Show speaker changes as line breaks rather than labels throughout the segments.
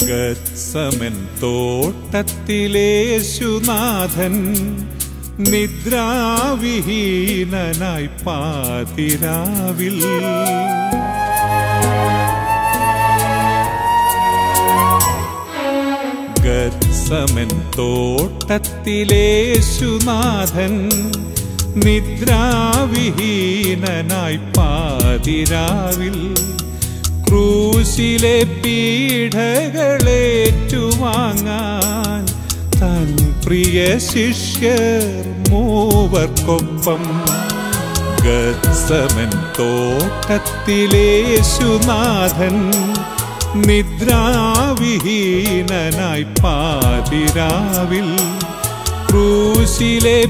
ഗത്സമൻ തോട്ടത്തിലേശുനാഥൻ നിദ്രാവിഹീനനായി പാതിരാവിൽ ഗത്സമൻ തോട്ടത്തിലേശുനാഥൻ നിദ്രാവിഹീനനായി പാതിരാവിൽ ക്രൂശിലെ പീഠകളേറ്റുവാങ്ങാൻ തൻ പ്രിയ ശിഷ്യർ മൂവർക്കൊപ്പം ഗത്സമൻ തോട്ടത്തിലേശുനാഥൻ നിദ്രാവിഹീനനായി പാതിരാവിൽ ക്രൂശിലെ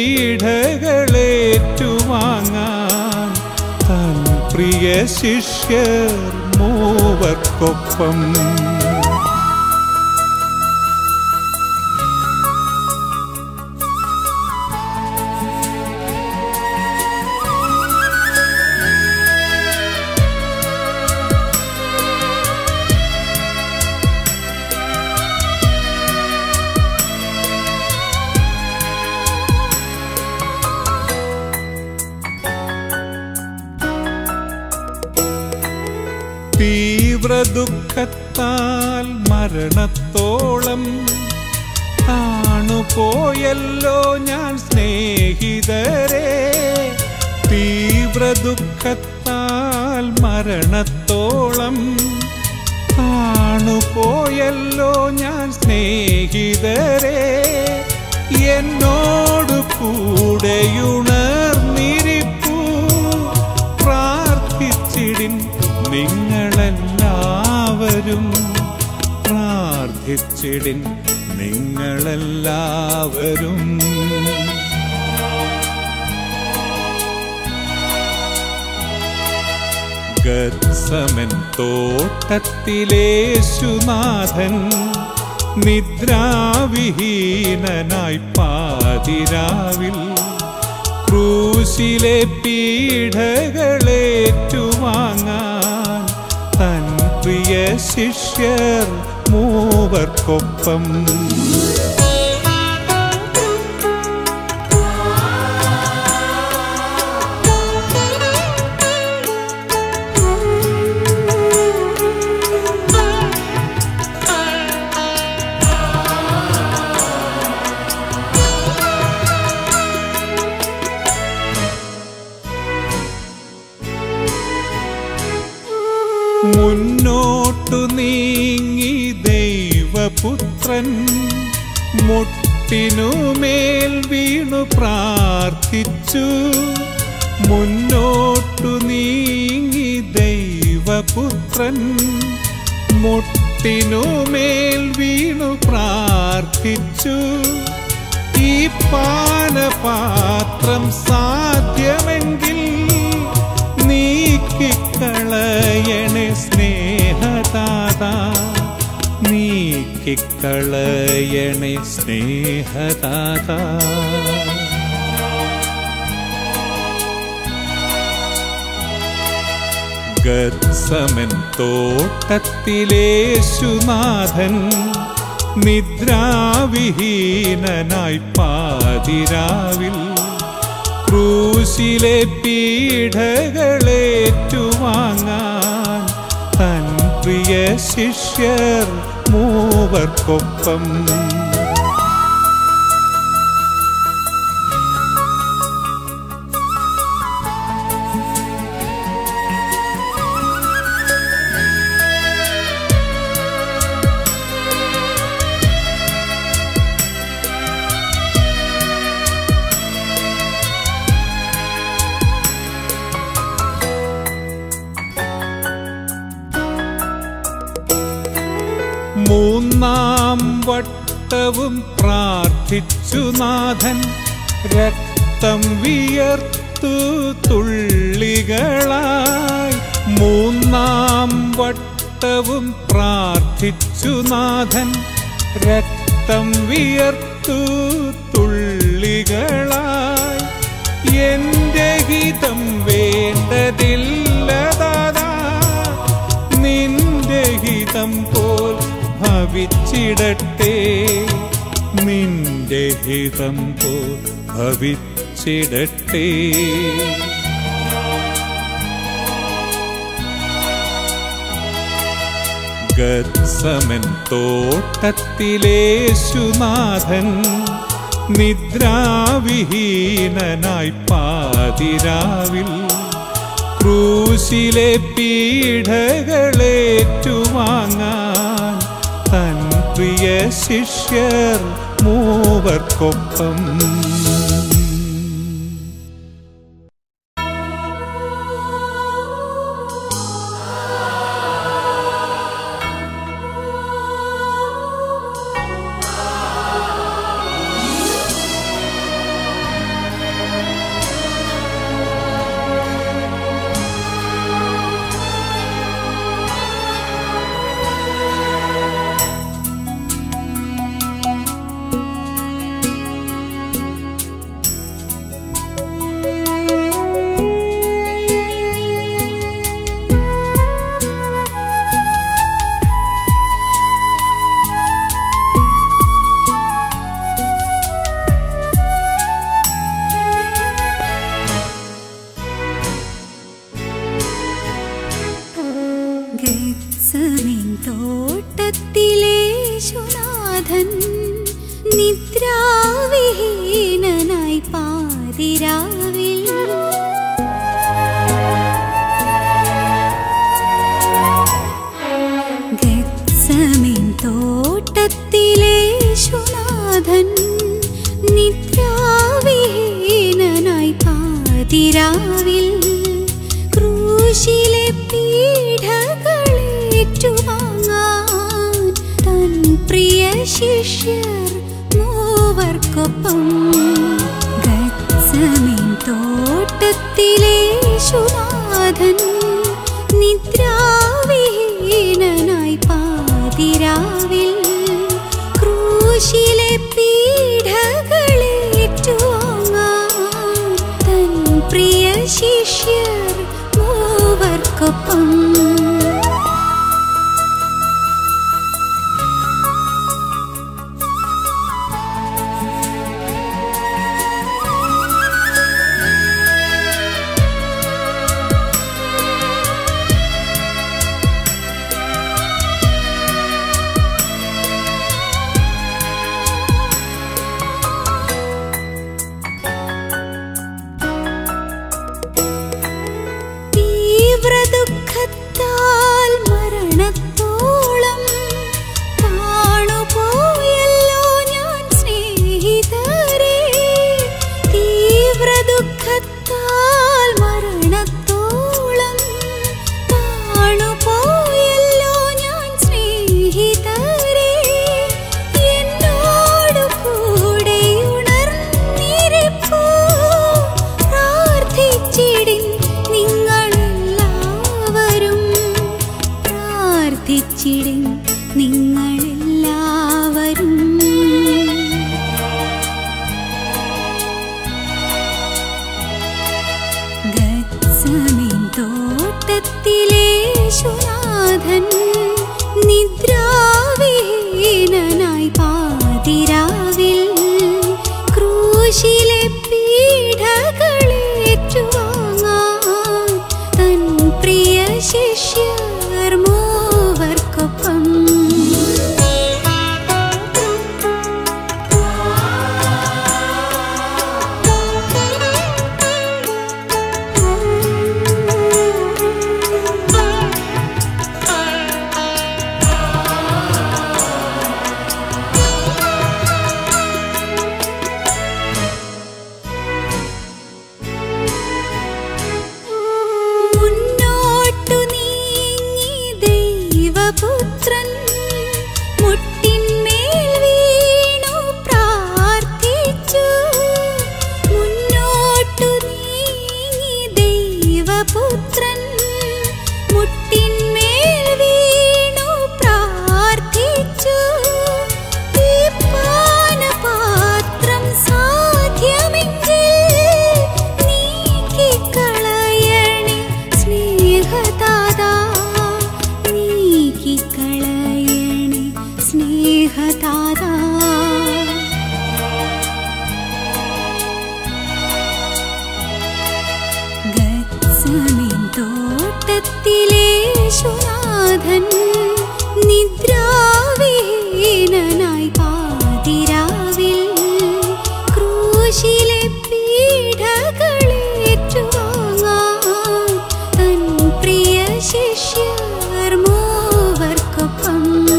പീഠകളേറ്റുവാങ്ങാൻ തൻ പ്രിയ ശിഷ്യർ മൂവർക്കൊപ്പം തീവ്ര ദുഃഖത്താൽ മരണത്തോളം താണുപോയല്ലോ ഞാൻ സ്നേഹിതരെ തീവ്ര ദുഃഖത്താൽ മരണത്തോളം താണുപോയല്ലോ ഞാൻ സ്നേഹിതരെ എന്നോട് കൂടെയുണർന്നിരിപ്പൂ പ്രാർത്ഥിച്ചിടിൻ നിങ്ങളെല്ലാവരും പ്രാർത്ഥിച്ചിടിൻ നിങ്ങളെല്ലാവരും ഗത്സമൻ തോട്ടത്തിലേശുനാഥൻ നിദ്രാവിഹീനനായി പാതിരാവിൽ ക്രൂശിലെ പീഠകളേറ്റുവാങ്ങാൻ തൻ പ്രിയ ശിഷ്യർ മൂവർക്കൊപ്പം മുന്നോട്ടു നീങ്ങി ദൈവപുത്രൻ മുട്ടിനുമേൽ വീണു പ്രാർത്ഥിച്ചു മുന്നോട്ടു നീങ്ങി ദൈവപുത്രൻ മുട്ടിനുമേൽ വീണു പ്രാർത്ഥിച്ചു ഈ പാനപാത്രം സാധ്യമെങ്കിൽ നീക്കിക്കളയണേ സ്നേഹദാത നീക്കിക്കളയണേ സ്നേഹദാത ഗത്സമൻ തോട്ടത്തിലേശുനാഥൻ നിദ്രാവിഹീനനായി പാതിരാവിൽ ക്രൂശിലെ പീഠകളേറ്റുവാങ്ങാൻ തൻ പ്രിയ ശിഷ്യർ മൂവർക്കൊപ്പം മൂന്നാം വട്ടവും പ്രാർത്ഥിച്ചു നാഥൻ രക്തം വിയർത്തു തുള്ളികളായി മൂന്നാം വട്ടവും പ്രാർത്ഥിച്ചു നാഥൻ രക്തം വിയർത്തു തുള്ളികളായി എന്റെ ഹിതം വേണ്ടതില്ലതാ നിന്റെ ഹിതം പോൽ ഭവിച്ചിടട്ടെ നിന്റെ ഹിതം പോ ഭവിച്ചിടട്ടെ ഗത്സമൻ തോട്ടത്തിലേശുനാഥൻ നിദ്രാവിഹീനനായി പാതിരാവിൽ ക്രൂശിലെ പീഠകളേറ്റുവാങ്ങാൻ തൻ പ്രിയ ശിഷ്യർ മൂവർക്കൊപ്പം
ഗത്സമേൻ തോട്ടത്തിലേശുനാഥൻ നിദ്രാവിഹീനനായി പാതിരാവിൽ ഗത്സമേൻ തോട്ടത്തിലേശുനാഥൻ നിദ്രാവിഹീനനായി പാതിരാവിൽ ക്രൂശിലെ പീഠകളേറ്റുവാങ്ങാൻ തൻ പ്രിയ ശിഷ്യർ മൂവർക്കൊപ്പം ഗത്സമേൻ തോട്ടത്തിലേശുനാഥൻ നിദ്രാവിഹീനനായി പാതിരാവിൽ ക്രൂശിലെ പീഠകളേറ്റുവാങ്ങാൻ തൻ പ്രിയ ശിഷ്യർ മൂവർക്കൊപ്പം തീവ്ര ദുഃഖത്താൽ മരണത്തോളം കാണുപോയല്ലോ ഞാൻ സ്നേഹിതരെ തീവ്ര ദുഃഖത്താൽ മരണത്തോളം കാണുപോയല്ലോ ഞാൻ സ്നേഹിതരെ എന്നോടു കൂടെ ഉണർന്നിരിപ്പൂ പ്രാർത്ഥിച്ചിടിൻ നിങ്ങളെല്ലാവരും പ്രാർത്ഥിച്ചിടിൻ നിങ്ങളെല്ലാവരും ഗത്സമേൻ തോട്ടത്തിലേശുനാഥൻ നിദ്രാവിഹീനനായി പാതിരാവിൽ ക്രൂശിലെ പീഠകളേറ്റുവാങ്ങാൻ തൻ പ്രിയ ശിഷ്യർ മൂവർക്കൊപ്പം മുന്നോട്ടു നീങ്ങിടുമ്പോൾ തോട്ടത്തിലേശുനാഥൻ നിദ്രാവിഹീനനായി പാതിരാവിൽ ക്രൂശിലെ പീഡകളേറ്റുവാങ്ങാൻ തൻ പ്രിയ ശിഷ്യർ മൂവർക്കൊപ്പം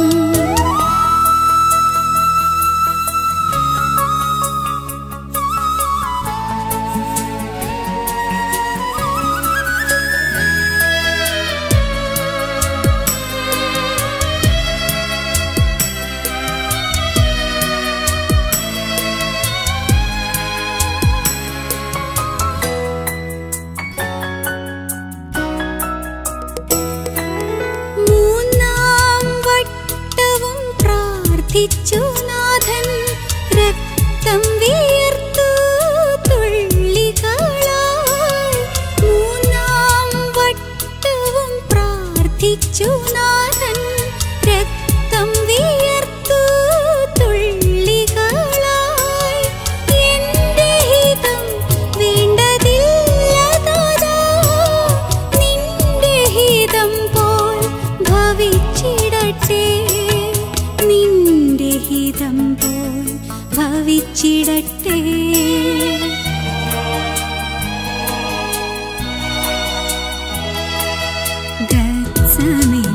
മൂന്നാം വട്ടവും പ്രാർത്ഥിച്ചു നാഥൻ രക്തം വിയർത്തു തുള്ളികളായി മൂന്നാം വട്ടവും പ്രാർത്ഥിച്ചു നാഥൻ രക്തം വിയർത്തു തുള്ളികളായി എന്റെ ഹിതം വേണ്ടതില്ലതാ നിന്റെ ഹിതം പോൽ ഭവിച്ചിടട്ടെ നിന്റെ ഹിതം പോൽ ഭവിച്ചിടട്ടെ ഗത്സമേൻ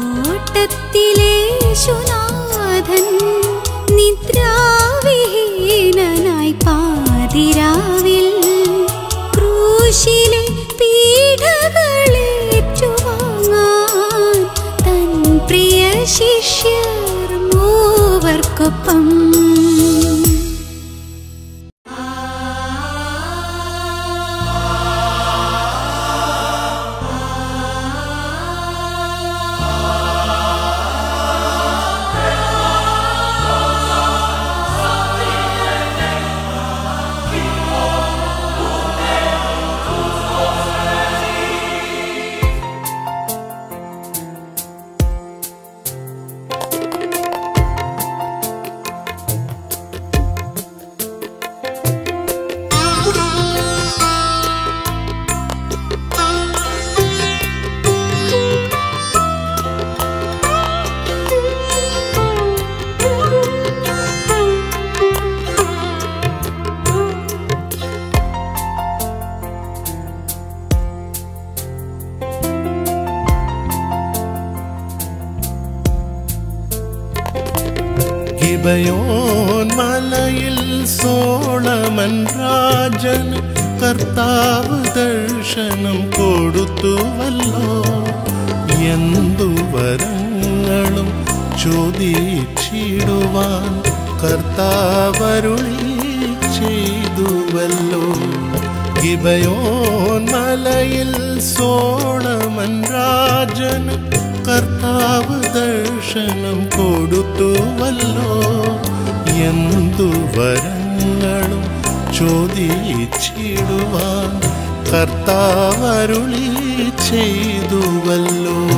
തോട്ടത്തിലേശുനാഥൻ നിദ്രാവിഹീനനായി പാതിരാവിൽ ക്രൂശിലെ പീഡകളേറ്റുവാങ്ങാൻ തൻ പ്രിയ ശിഷ്യർ മൂവർക്കൊപ്പം
ഗിബയോൻ മലയിൽ സോളമൻ രാജൻ കർത്താവ് ദർശനം കൊടുത്തുവല്ലോ എന്തു വരങ്ങളും ചോദിച്ചിടുവാൻ കർത്താവരുളി ചെയ്തുവല്ലോ ഗിബയോൻ മലയിൽ സോളമൻ രാജൻ കർത്താവ് ദർശനം കൊടുത്തുവല്ലോ എന്തു വരങ്ങളും ചോദിച്ചിടുവാൻ കർത്താവരുളി ചെയ്തുവല്ലോ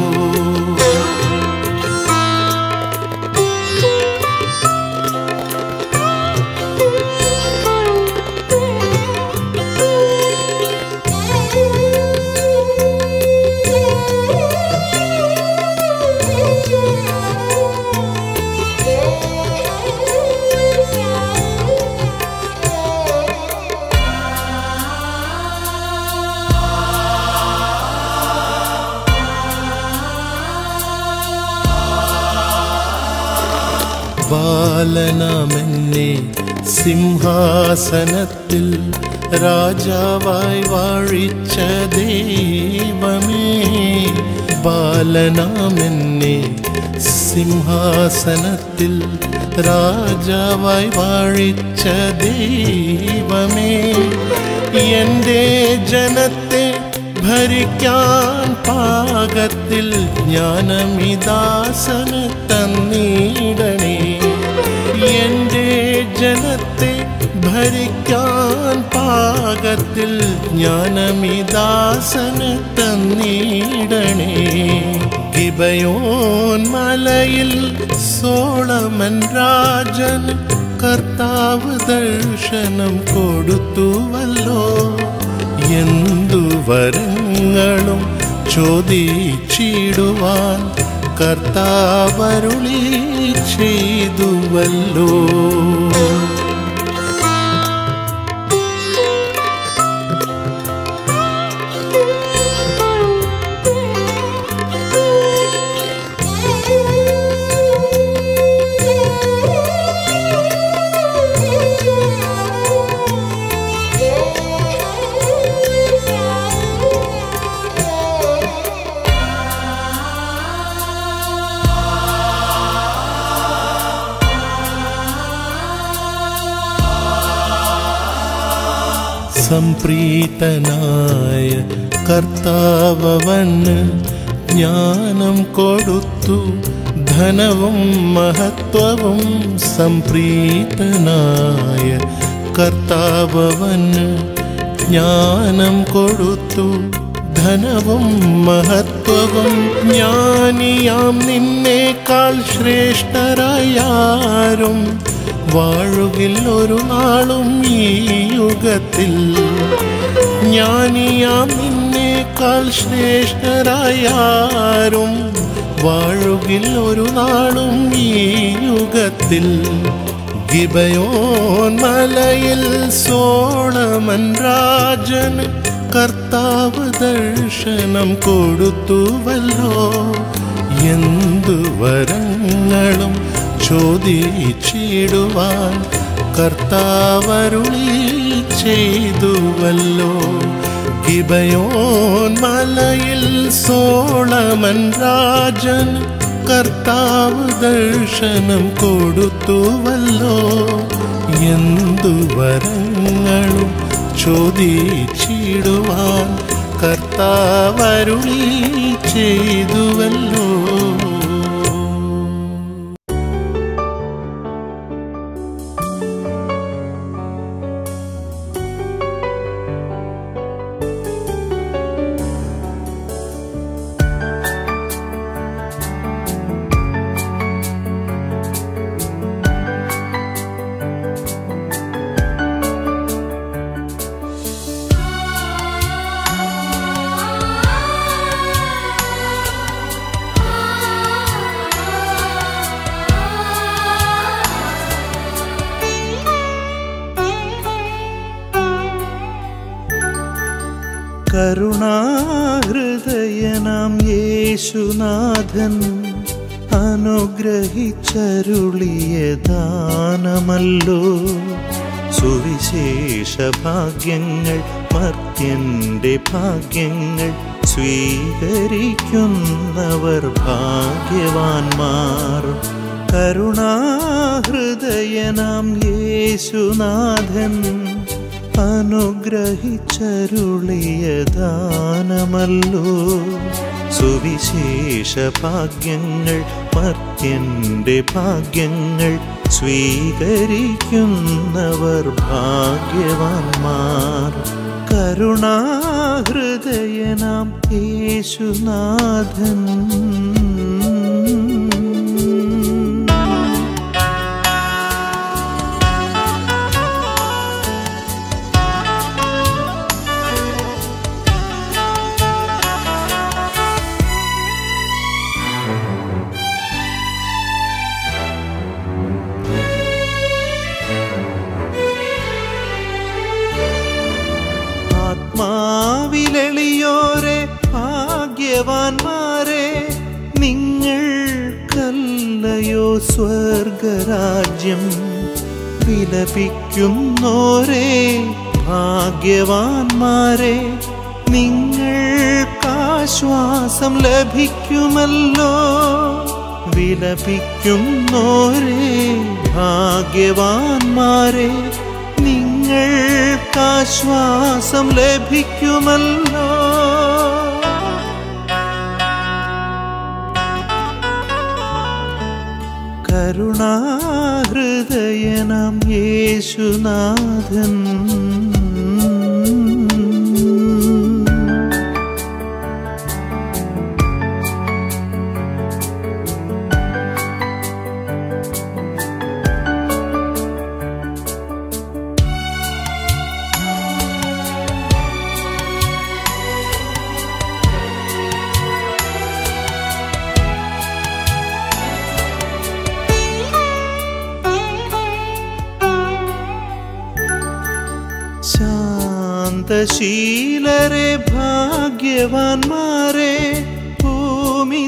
ബാലനാമെന്നെ സിംഹാസനത്തിൽ രാജാവായി വാഴിച്ച ദൈവമേ ബാലനാമെന്നെ സിംഹാസനത്തിൽ രാജാവായി വാഴിച്ച ദൈവമേ എൻ്റെ ജനത്തെ ഭരിക്കാൻ പാകത്തിൽ ജ്ഞാനമിദാസന് തന്നിടണേ എൻ്റെ ജനത്തെ ഭരിക്കാൻ പാകത്തിൽ ജ്ഞാനമിദാസന് തന്നിടണേ ഗിബയോൻ മലയിൽ സോളമൻ രാജൻ കർത്താവ് ദർശനം കൊടുത്തുവല്ലോ എന്തു വരങ്ങളും ചോദിച്ചിടുവാൻ കർത്താവരുളി ചെയ്തുവല്ലോ സംപ്രീതനായ കർത്താവന് ജ്ഞാനം കൊടുത്തു ധനവും മഹത്വവും സംപ്രീതനായ കർത്താവന് ജ്ഞാനം കൊടുത്തു ധനവും മഹത്വവും ജ്ഞാനിയാം നിന്നേക്കാൾ ശ്രേഷ്ഠരായാരും വാഴുകിൽ ഒരു നാളും ഈ യുഗത്തിൽ ജ്ഞാനിയാം നിന്നേക്കാൾ ശ്രേഷ്ഠരായാരും വാഴുകിൽ ഒരു നാളും ഈ യുഗത്തിൽ ഗിബയോൻ മലയിൽ സോളമൻ രാജൻ കർത്താവ് ദർശനം കൊടുത്തുവല്ലോ എന്തു വരങ്ങളും ചോദിച്ചിടുവാൻ കർത്താവരുളി ചെയ്തുവല്ലോ ഗിബയോൻ മലയിൽ സോളമൻ രാജൻ കർത്താവ് ദർശനം കൊടുത്തുവല്ലോ എന്തു വരങ്ങളും ചോദിച്ചിടുവാൻ കർത്താവരുളി ചെയ്തുവല്ലോ
കരുണാഹൃദയനാം യേശുനാഥൻ അനുഗ്രഹിച്ചരുളിയ ദാനമല്ലോ സുവിശേഷ ഭാഗ്യങ്ങൾ മർത്യന്റെ ഭാഗ്യങ്ങൾ സ്വീകരിക്കുന്നവർ ഭാഗ്യവാന്മാർ കരുണാഹൃദയനാം യേശുനാഥൻ അനുഗ്രഹിച്ചരുളിയ ദാനമല്ലോ സുവിശേഷ ഭാഗ്യങ്ങൾ മർത്യന്റെ ഭാഗ്യങ്ങൾ സ്വീകരിക്കുന്നവർ ഭാഗ്യവാന്മാർ കരുണാഹൃദയനാം യേശുനാഥൻ ആത്മാവിലെളിയോരെ ഭാഗ്യവാന്മാരെ നിങ്ങൾക്കല്ലയോ സ്വർഗരാജ്യം വിലപിക്കുന്നോരെ ഭാഗ്യവാന്മാരെ നിങ്ങൾക്കാശ്വാസം ലഭിക്കുമല്ലോ വിലപിക്കുന്നോരെ ഭാഗ്യവാന്മാരെ നിങ്ങൾക്കാശ്വാസം ലഭിക്കുമല്ലോ കരുണാഹൃദയനാം യേശുനാഥൻ ശാന്തശീലരെ ഭാഗ്യവാന്മാരെ ഭൂമി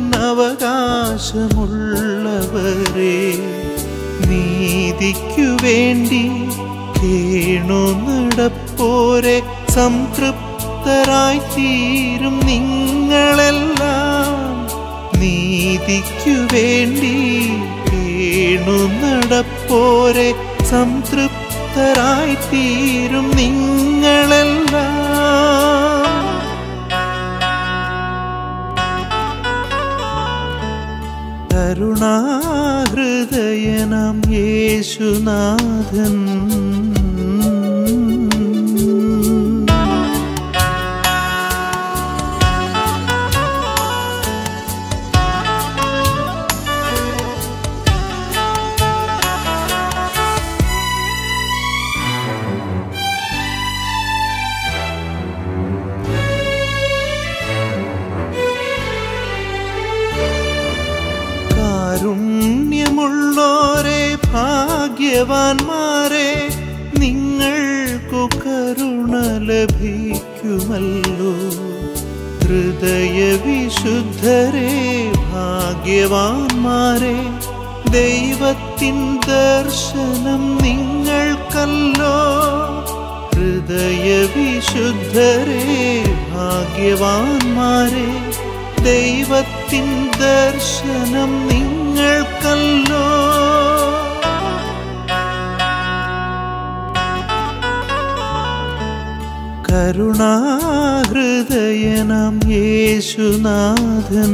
തന്നവകാശമുള്ളവരെ നീതിക്കു വേണ്ടി കേണു നടപ്പോരെ സംതൃപ്തരായി തീരും നിങ്ങളെല്ലാം നീതിക്കു വേണ്ടി കേണു നടപ്പോരെ സംതൃപ്തരായി തീരും നിങ്ങളെല്ലാം കരുണാഹൃദയനം യേശുനാഥൻ കാരുണ്യമുള്ളോരെ ഭാഗ്യവാന്മാരെ നിങ്ങൾക്കു കരുണ ലഭിക്കുമല്ലോ ഹൃദയവിശുദ്ധരെ ഭാഗ്യവാന്മാരെ ദൈവത്തിൻ ദർശനം നിങ്ങൾക്കല്ലോ ഹൃദയവിശുദ്ധരെ ഭാഗ്യവാന്മാരെ ദൈവത്തിൻ ദർശനം നിങ്ങൾക്കല്ലോ കരുണാഹൃദയനം യേശുനാഥൻ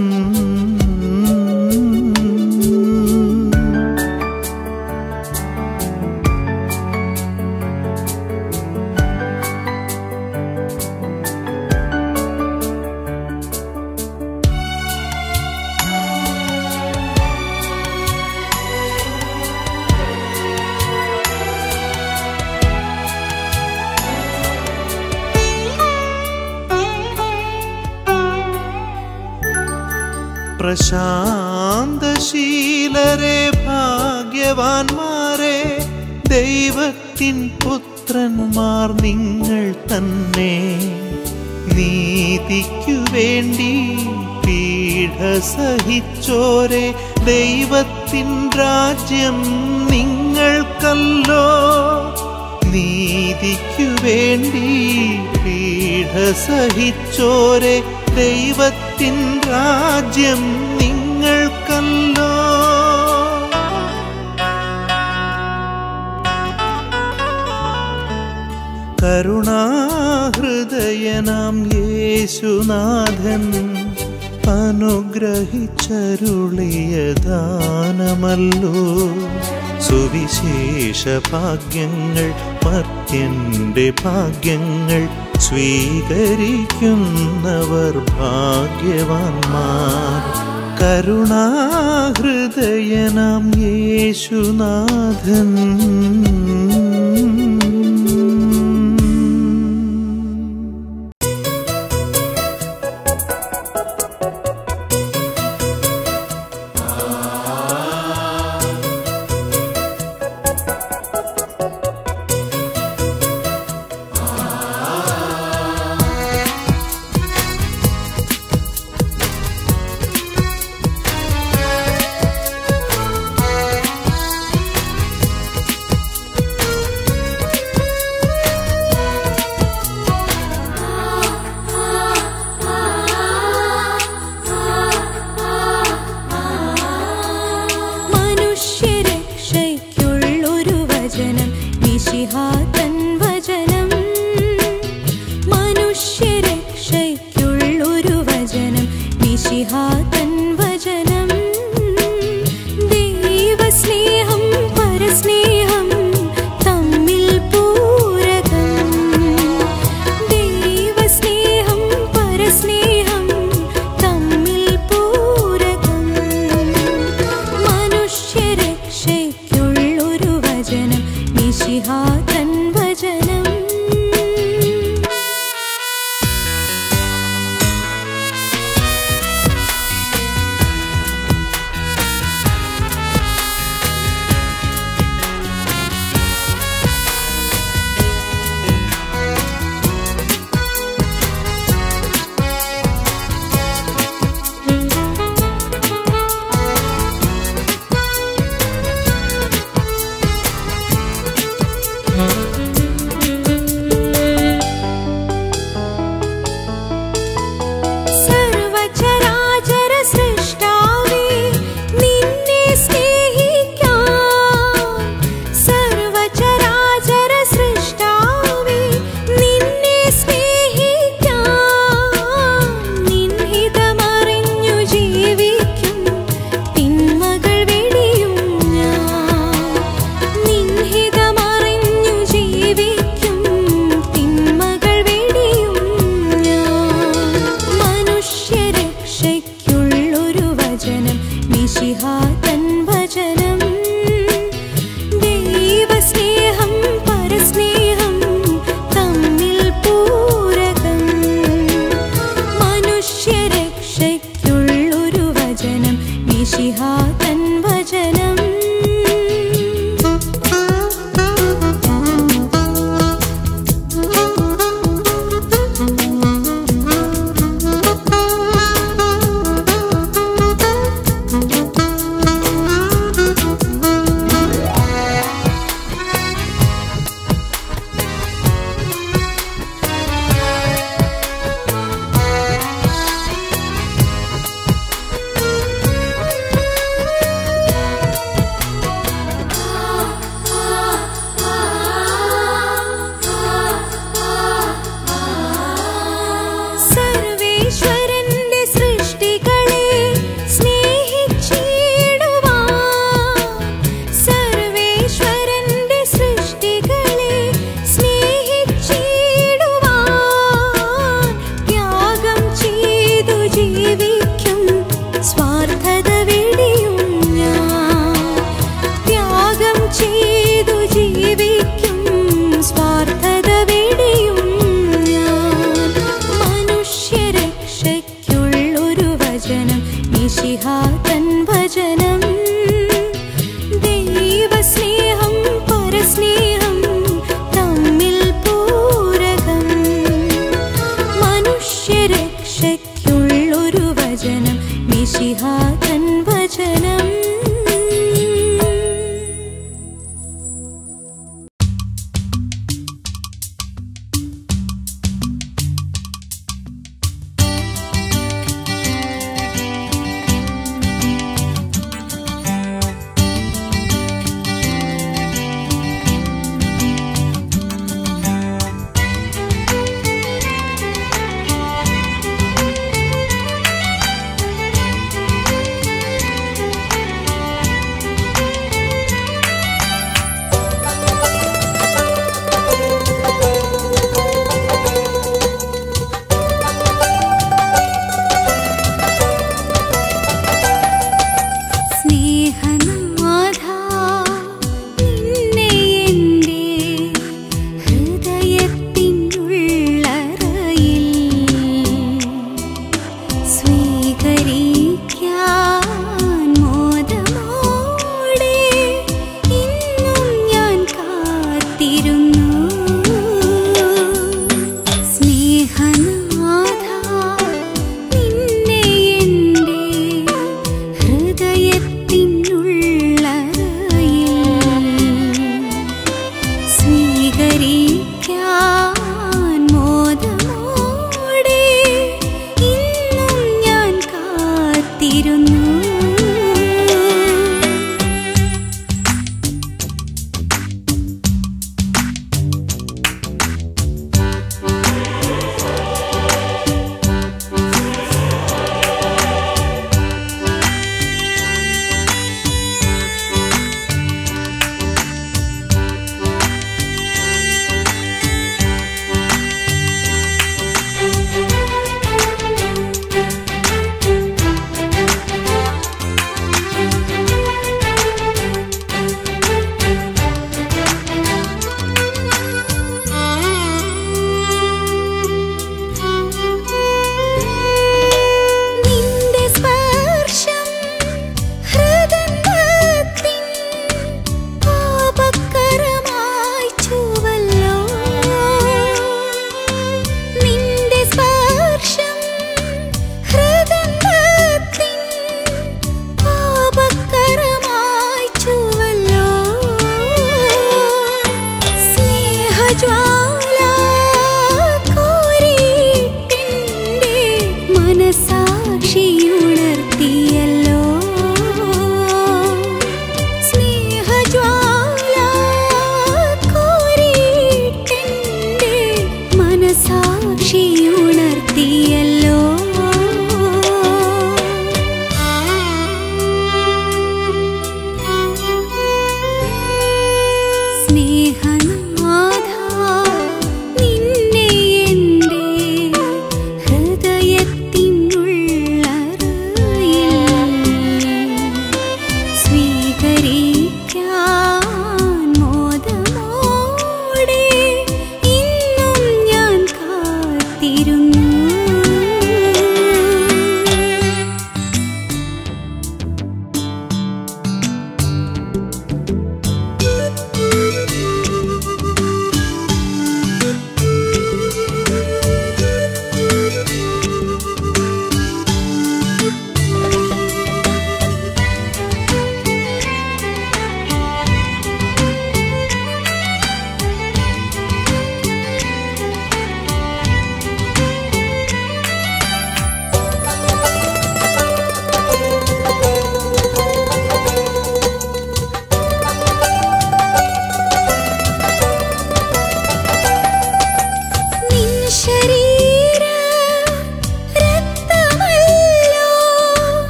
പ്രശാന്തശീലരെ ഭാഗ്യവാന്മാരെ ദൈവത്തിൻ പുത്രന്മാർ നിങ്ങൾ തന്നെ നീതിക്കു വേണ്ടി പീഡ സഹിച്ചോരെ ദൈവത്തിൻ രാജ്യം നിങ്ങൾക്കല്ലോ നീതിക്കു വേണ്ടി പീഡ സഹിച്ചോരെ ദൈവത്തിൻ രാജ്യം നിങ്ങൾക്കല്ലോ കരുണാഹൃദയനാം യേശുനാഥൻ അനുഗ്രഹിച്ചരുളിയ ദാനമല്ലോ സുവിശേഷ ഭാഗ്യങ്ങൾ മർത്യന്റെ ഭാഗ്യങ്ങൾ സ്വീകരിക്കുന്നവർ ഭാഗ്യവാന്മാർ കരുണാഹൃദയനാം യേശുനാഥൻ
മനുഷ്യരക്ഷയ്ക്കുള്ളൊരു വചനം മിശിഹാതൻ വചനം മനുഷ്യരക്ഷയ്ക്കുള്ളൊരു വചനം മിശിഹാതൻ വചനം ദൈവസ്നേഹം പരസ്നേഹം തമ്മിൽ പൂരകം ദൈവസ്നേഹം പരസ്നേഹം തമ്മിൽ പൂരകം മനുഷ്യരക്ഷയ്ക്കുള്ളൊരു വചനം മിശിഹാതൻ വചനം
യേശുനാഥൻ
മിശിഹാതൻ വചനം ദൈവസ്നേഹം പരസ്നേഹം തമ്മിൽ പൂരകം മനുഷ്യരക്ഷയ്ക്കുള്ളൊരു വചനം മിശിഹാതൻ വചനം സർവേശ്വരന്റെ സൃഷ്ടികളെ സ്നേഹിച്ചിടുവാൻ സർവേശ്വരന്റെ സൃഷ്ടികളെ സ്നേഹിച്ചിടുവാൻ ത്യാഗം ചെയ്തു ജീവിക്കും സ്വാർത്ഥത വെടിയും ഞാൻ ത്യാഗം ചെയ്തു ജീവിക്കും സ്വാർത്ഥത വെടിയും ഞാൻ മനുഷ്യരക്ഷയ്ക്കുള്ളൊരു വചനം നിശിഹാതൻ വചനം ദൈവസ്നേഹം പരസ്നേഹം തമ്മിൽ പൂരകം മനുഷ്യരക്ഷയ്ക്കുള്ളൊരു വചനം നിശിഹാതൻ വചനം സ്നേഹനാഥ നിന്നെ എൻ്റെ ഹൃദയത്തിനുള്ളറയിൽ സ്വീകരിക്കാൻ മോദമോടെ ഇന്നും ഞാൻ കാത്തിരുന്നു സ്നേഹനാഥ നിന്നെ എൻ്റെ ഹൃദയത്തിനുള്ളറയിൽ സ്വീകരിക്കാൻ മോദമോടെ ഇന്നും ഞാൻ കാത്തിരുന്നു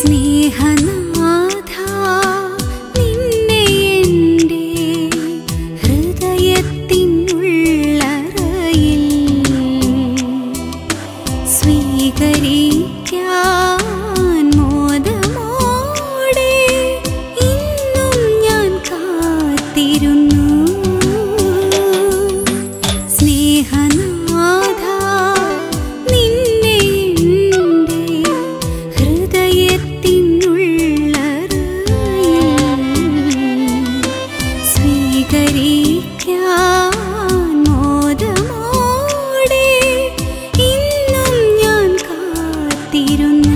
സ്നേഹനാഥ നിന്നെ എൻ്റെ ഹൃദയത്തിനുള്ളറയിൽ സ്വീകരിക്കാൻ മോദമോടെ ഇന്നും ഞാൻ കാത്തിരുന്നു സ്നേഹനാഥ നിന്നെ എൻ്റെ ഹൃദയത്തിനുള്ളറയിൽ സ്വീകരിക്കാൻ മോദമോടെ ഇന്നും ഞാൻ കാത്തിരുന്നു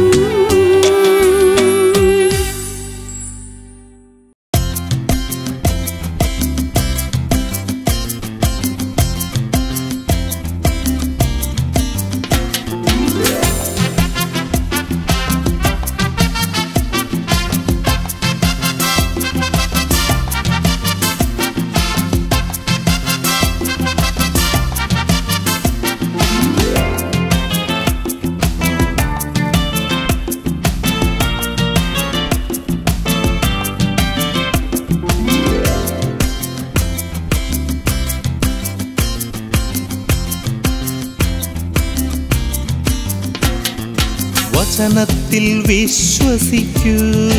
വചനത്തിൽ വിശ്വസിക്കൂ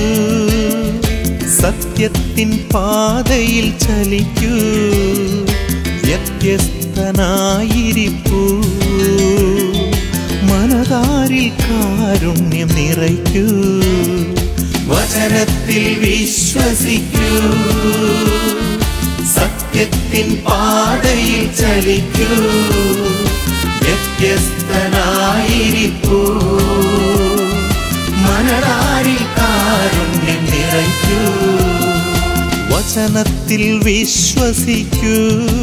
സത്യത്തിൻ പാതയിൽ ചലിക്കൂ വ്യത്യസ്തനായിരിപ്പൂ മനതാരിൽ കാരുണ്യം നിറയ്ക്കൂ വചനത്തിൽ വിശ്വസിക്കൂ സത്യത്തിൻ പാതയിൽ ചലിക്കൂ വ്യത്യസ്തനായിരിപ്പൂ മനതാരിൽ കാരുണ്യം നിറയ്ക്കൂ വചനത്തിൽ വിശ്വസിക്കൂ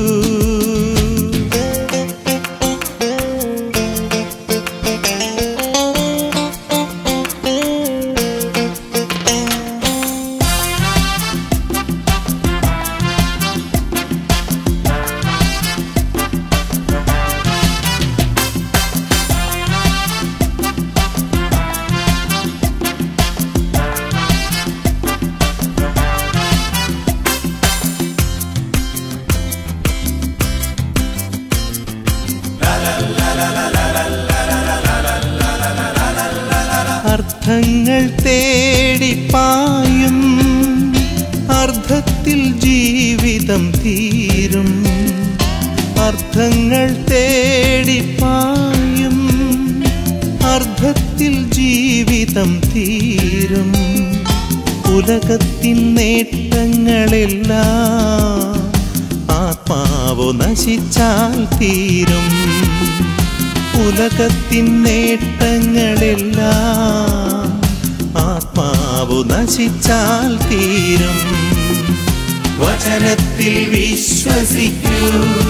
അർത്ഥങ്ങൾ തേടിപ്പായും അർത്ഥത്തിൽ ജീവിതം തീരും അർത്ഥങ്ങൾ തേടിപ്പായും അർത്ഥത്തിൽ ജീവിതം തീരും ഉലകത്തിൻ നേട്ടങ്ങളെല്ലാം ആത്മാവോ നശിച്ചാൽ തീരും ഉലകത്തിൻ നേട്ടങ്ങളെല്ലാം ആത്മാവു നശിച്ചാൽ തീരും വചനത്തിൽ വിശ്വസിക്കൂ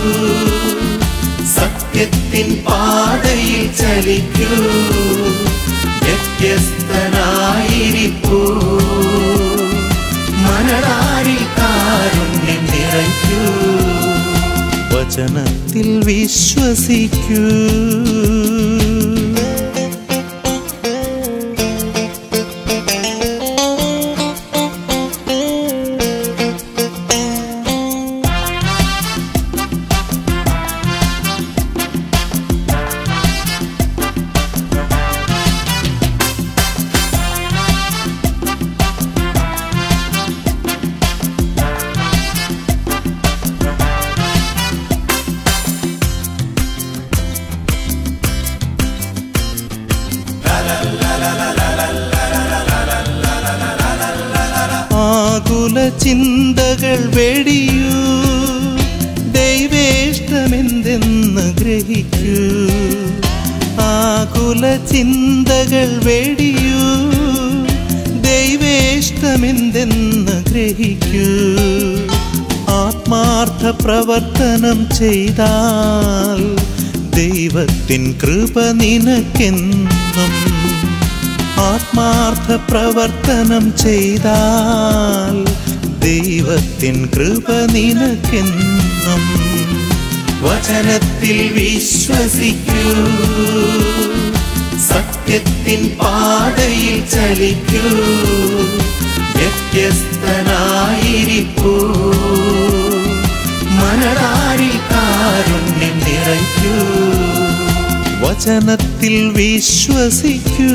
സത്യത്തിൻ പാതയിൽ ചലിക്കൂ വ്യത്യസ്തനായിരിക്കൂ മനതാരിൽ കാരുണ്യം നിറയ്ക്കൂ വചനത്തിൽ വിശ്വസിക്കൂ ആകുല ചിന്തകൾ വെടിയൂ ദൈവേഷ്ടമെന്തെന്ന് ഗ്രഹിക്കൂ ആകുല ചിന്തകൾ വെടിയൂ ദൈവേഷ്ടമെന്തെന്ന് ഗ്രഹിക്കൂ ആത്മാർത്ഥ പ്രവർത്തനം ചെയ്താൽ ദൈവത്തിൻ കൃപ നിനക്കെന്നും ആത്മാർത്ഥ പ്രവർത്തനം ചെയ്താൽ ദൈവത്തിൻ കൃപ നിനക്കെന്നും വചനത്തിൽ വിശ്വസിക്കൂ സത്യത്തിൻ പാതയിൽ ചലിക്കൂ വ്യത്യസ്തനായിരിക്കൂ മനതാരിൽ കാരുണ്യം നിറയ്ക്കൂ വചനത്തിൽ വിശ്വസിക്കൂ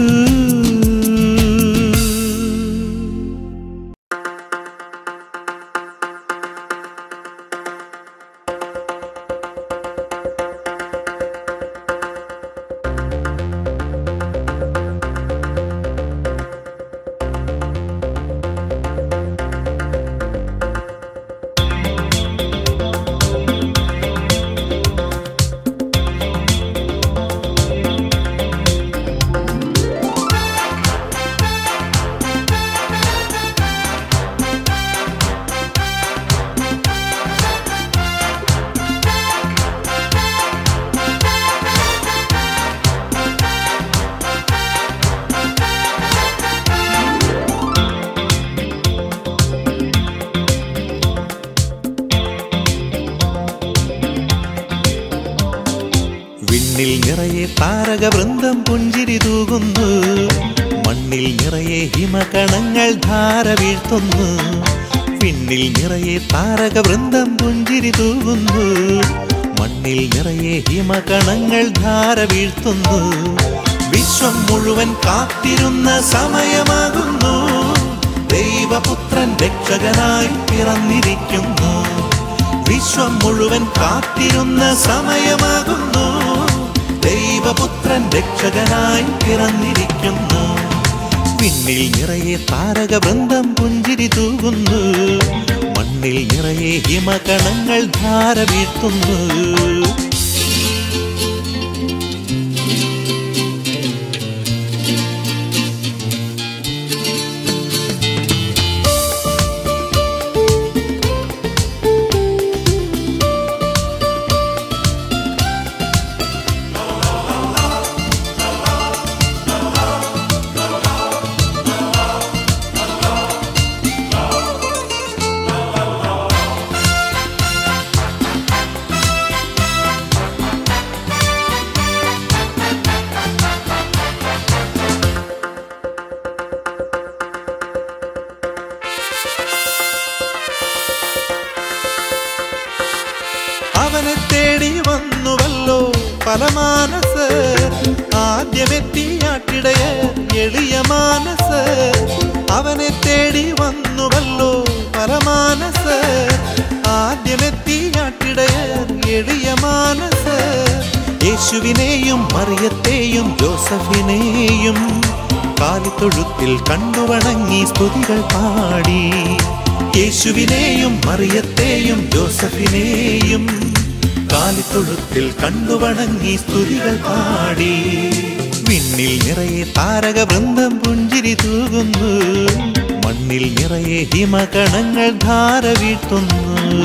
വിണ്ണിൽ നിറയെ താരകവൃന്ദം പുഞ്ചിരി തൂകുന്നു മണ്ണിൽ നിറയെ ഹിമകണങ്ങൾ ധാര വീഴ്ത്തുന്നു വിണ്ണിൽ നിറയെ താരകവൃന്ദം പുഞ്ചിരി തൂകുന്നു മണ്ണിൽ നിറയെ ഹിമകണങ്ങൾ ധാര വീഴ്ത്തുന്നു വിശ്വം മുഴുവൻ കാത്തിരുന്ന സമയമാകുന്നു ദൈവപുത്രൻ രക്ഷകനായി പിറന്നിരിക്കുന്നു വിശ്വം മുഴുവൻ കാത്തിരുന്ന സമയമാകുന്നു ദൈവപുത്രൻ രക്ഷകനായി പിറന്നിരിക്കുന്നു പിന്നിൽ നിറയെ താരകവൃന്ദം പുഞ്ചിരി തൂകുന്നു മണ്ണിൽ നിറയെ ഹിമകണങ്ങൾ ധാര വീഴ്ത്തുന്നു അവനെ തേടി വന്നുവല്ലോ പല മാനസ് ആദ്യമെത്തിയാട്ടിടയ എളിയ മാനസ് അവനെ തേടി വന്നുവല്ലോ പല മാനസ് ആദ്യമെത്തിയാട്ടിടയ എളിയ മാനസ് യേശുവിനെയും മറിയത്തെയും ജോസഫിനെയും കാലിത്തൊഴുത്തിൽ കണ്ടുവണങ്ങി സ്തുതികൾ പാടി യേശുവിനെയും മറിയത്തെയും ജോസഫിനെയും കാലിത്തൊഴുത്തിൽ കണ്ടുവണങ്ങി സ്തുതികൾ പാടി വിണ്ണിൽ നിറയെ താരകവൃന്ദം പുഞ്ചിരി തൂകുന്നു മണ്ണിൽ നിറയെ ഹിമകണങ്ങൾ ധാര വീഴ്ത്തുന്നു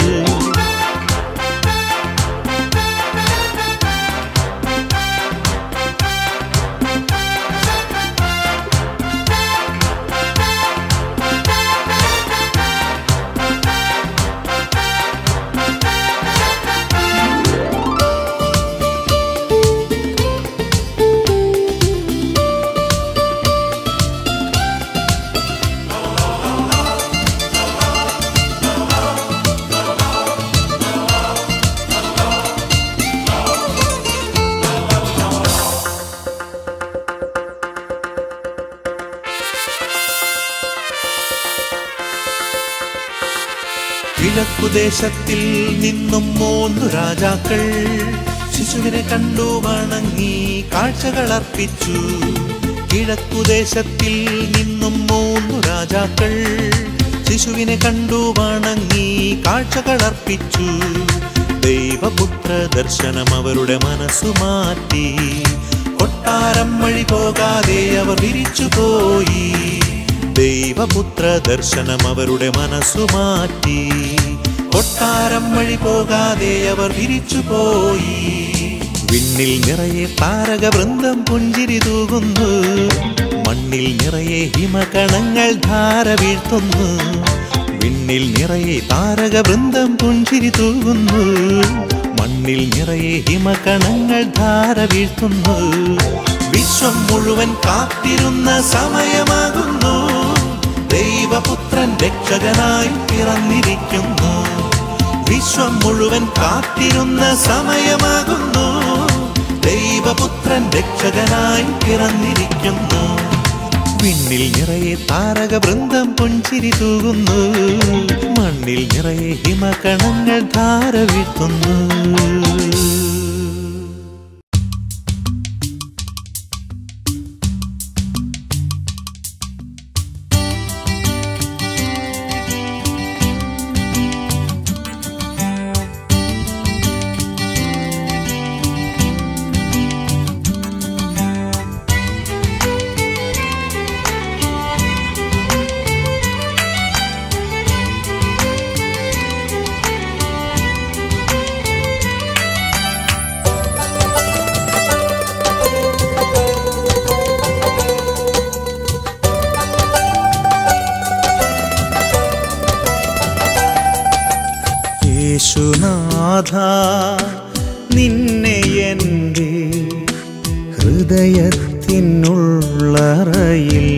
കിഴക്കുദേശത്തിൽ നിന്നും മൂന്നു രാജാക്കൾ ശിശുവിനെ കണ്ടു വണങ്ങി കാഴ്ചകൾ അർപ്പിച്ചു കിഴക്കുദേശത്തിൽ നിന്നും മൂന്നു രാജാക്കൾ ശിശുവിനെ കണ്ടു വണങ്ങി കാഴ്ചകൾ അർപ്പിച്ചു ദൈവപുത്ര ദർശനം അവരുടെ മനസ്സു മാറ്റി കൊട്ടാരം വഴി പോകാതെ അവർ തിരിച്ചുപോയി ദൈവപുത്ര ദർശനം അവരുടെ മനസ്സു മാറ്റി കൊട്ടാരം വഴി പോകാതെ അവർ തിരിച്ചുപോയി വിണ്ണിൽ നിറയെ താരകവൃന്ദം പുഞ്ചിരി തൂകുന്നു മണ്ണിൽ നിറയെ ഹിമകണങ്ങൾ ധാര വീഴ്ത്തുന്നു വിണ്ണിൽ നിറയെ താരകവൃന്ദം പുഞ്ചിരി തൂകുന്നു മണ്ണിൽ നിറയെ ഹിമകണങ്ങൾ ധാര വീഴ്ത്തുന്നു വിശ്വം മുഴുവൻ കാത്തിരുന്ന സമയമാകുന്നു ദൈവപുത്രൻ രക്ഷകനായി പിറന്നിരിക്കുന്നു വിശ്വം മുഴുവൻ കാത്തിരുന്ന സമയമാകുന്നു ദൈവപുത്രൻ രക്ഷകനായി പിറന്നിരിക്കുന്നു വിണ്ണിൽ നിറയെ താരക വൃന്ദം പുഞ്ചിരി തൂകുന്നു മണ്ണിൽ നിറയെ ഹിമകണങ്ങൾ ധാര വീഴ്ത്തുന്നു യേശുനാഥ നിന്നെ എൻ്റെ ഹൃദയത്തിനുള്ളറയിൽ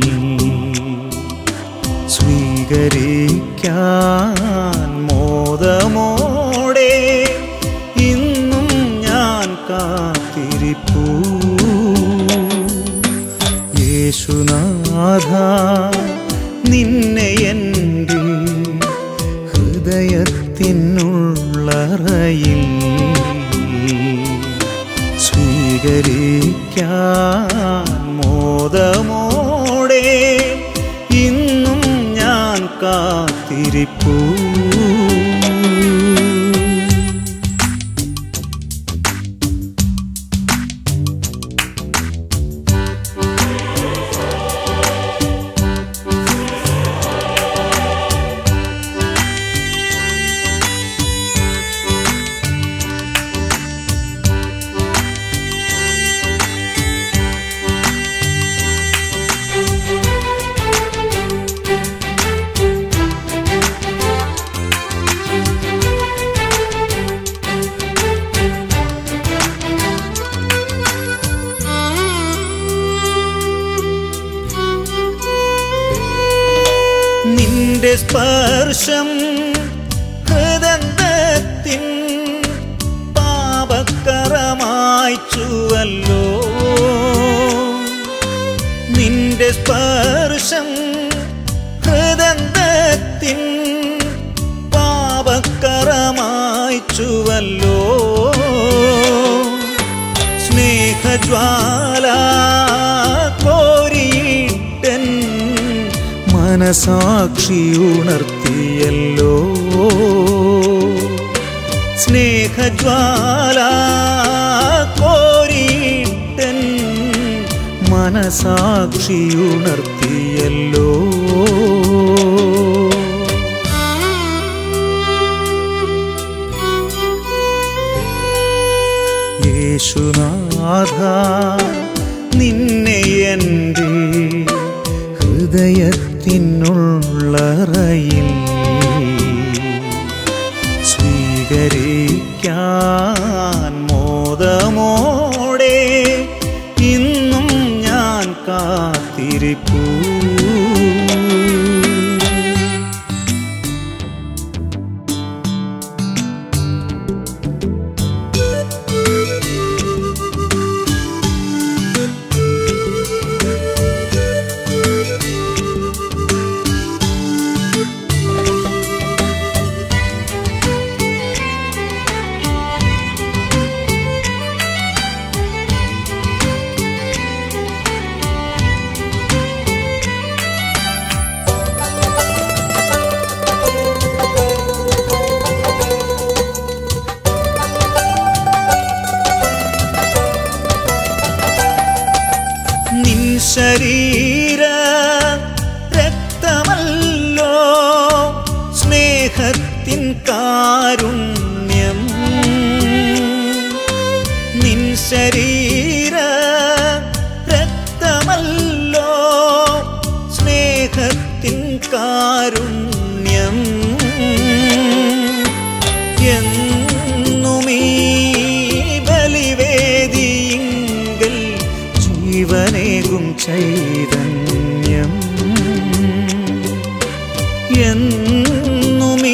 സ്വീകരിക്കാൻ മോദമോടെ ഇന്നും ഞാൻ കാത്തിരിപ്പൂ യേശുനാഥ നിന്നെ എൻ്റെ ഹൃദയത്തിനുള്ളറയിൽ സ്വീകരിക്കാൻ മോദമോടെ ഇന്നും ഞാൻ കാത്തിരിപ്പൂ നിന്റെ സ്പർശം ഹൃദന്തത്തിൻ പാപക്കറമായിച്ചുവല്ലോ നിന്റെ സ്പർശം ഹൃദന്തത്തിൻ പാപക്കറമായിച്ചുവല്ലോ സ്നേഹജ്വാല കോരിയിട്ടൻ മനസാക്ഷി ഉണർത്തിയല്ലോ സ്നേഹജ്വാല കോരിയിട്ടൻ മനസാക്ഷി ഉണർത്തിയല്ലോ യേശുനാഥ നിന്നെ എൻ്റെ ഹൃദയത്തിനുള്ളറയിൽ സ്വീകരിക്കാൻ മോദമോടെ ഇന്നും ഞാൻ കാത്തിരിപ്പൂ നിൻ ശരീര രക്തമല്ലോ സ്നേഹത്തിൻ കാരുണ്യം നിൻ ശരീര രക്തമല്ലോ സ്നേഹത്തിൻ കാരുണ്യം എന്നുമീ ബലിവേദിയിങ്കൽ ചൈതന്യം എന്നുമീ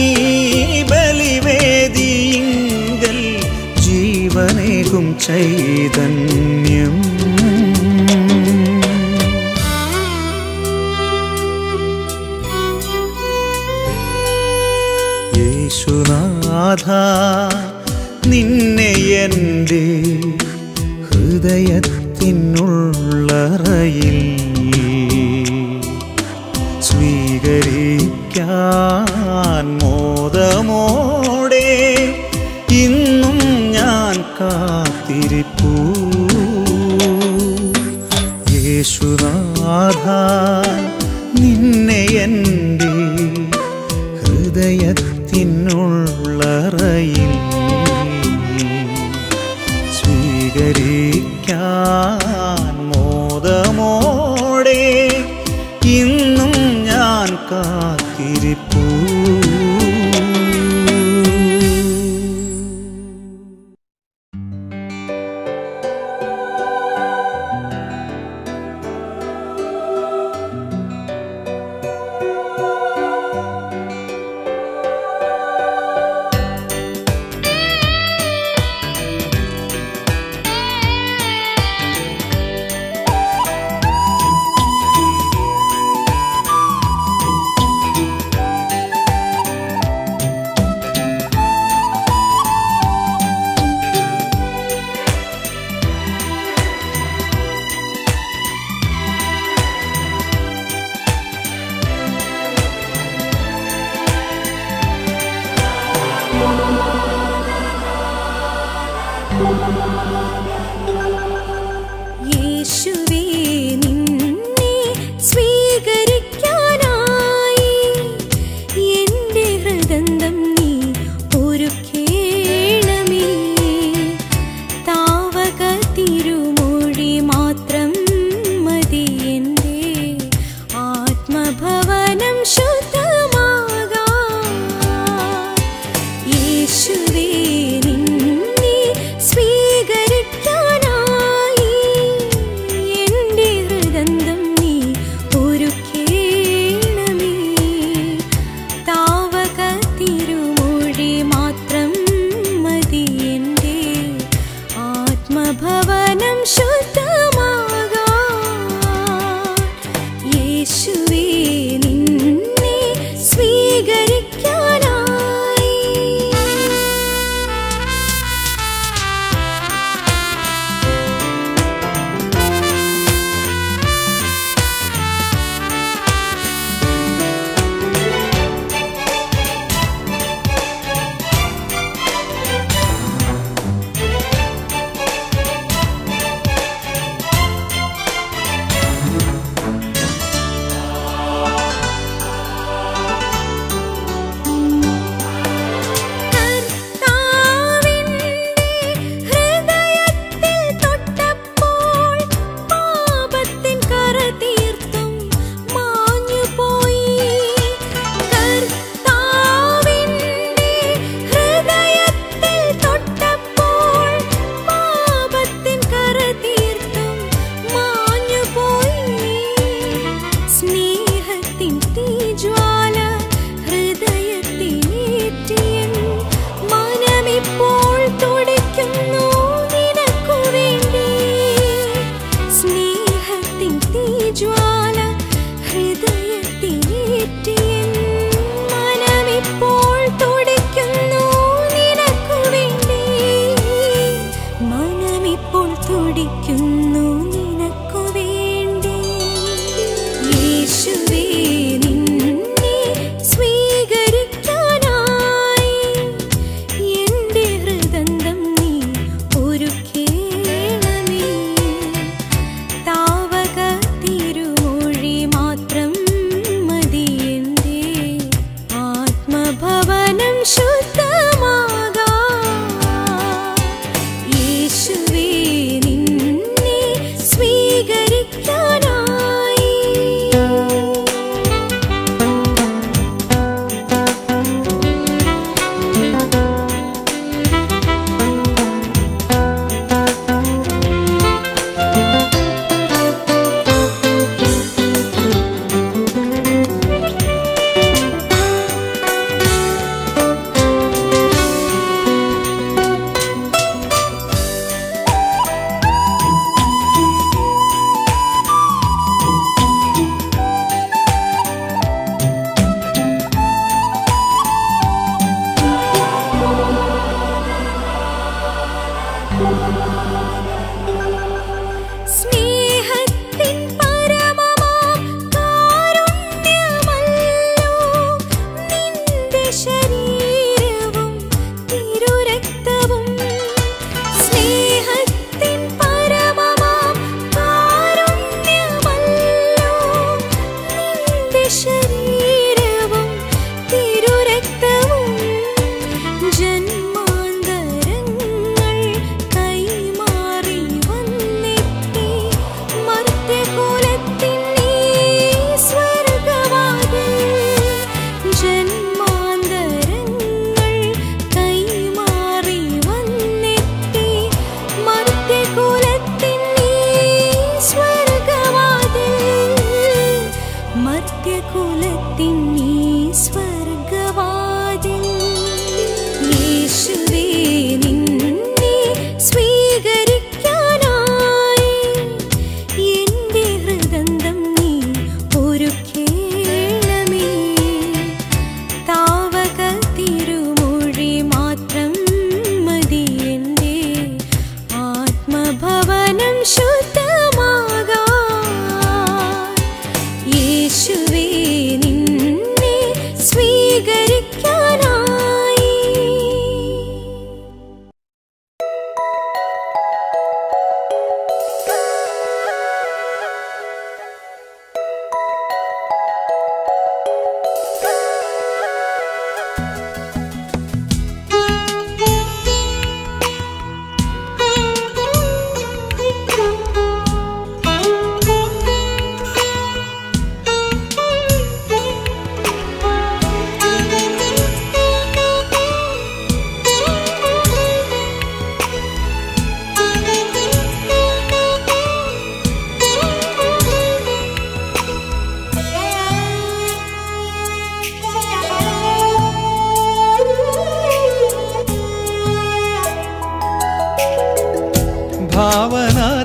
ബലിവേദിയിങ്കൽ ജീവനേകും ചൈതന്യം യേശുനാഥ നിന്നെ എൻ്റെ ഹൃദയത്തിനുള്ളറയിൽ സ്വീകരിക്കാൻ മോദമോടെ ഇന്നും ഞാൻ കാത്തിരിപ്പൂ യേശുനാഥ നിന്നെ എൻ്റെ ഹൃദയത്തിനുള്ളറയിൽ സ്വീകരിക്കാൻ മോദമോടെ ഇന്നും ഞാൻ കാത്തിരിപ്പൂ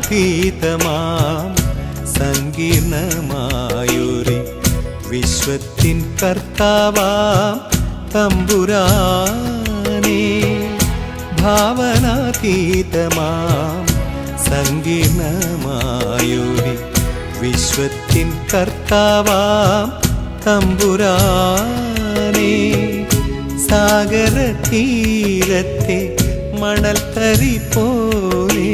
ഭാവനാതീതമാം സങ്കീർണമായൊരു വിശ്വത്തിൻ കർത്താവാം തമ്പുരാനേ ഭാവനാതീതമാം സങ്കീർണമായൊരു വിശ്വത്തിൻ കർത്താവാം തമ്പുരാനേ സാഗര തീരത്തെ മണൽത്തരി പോലെ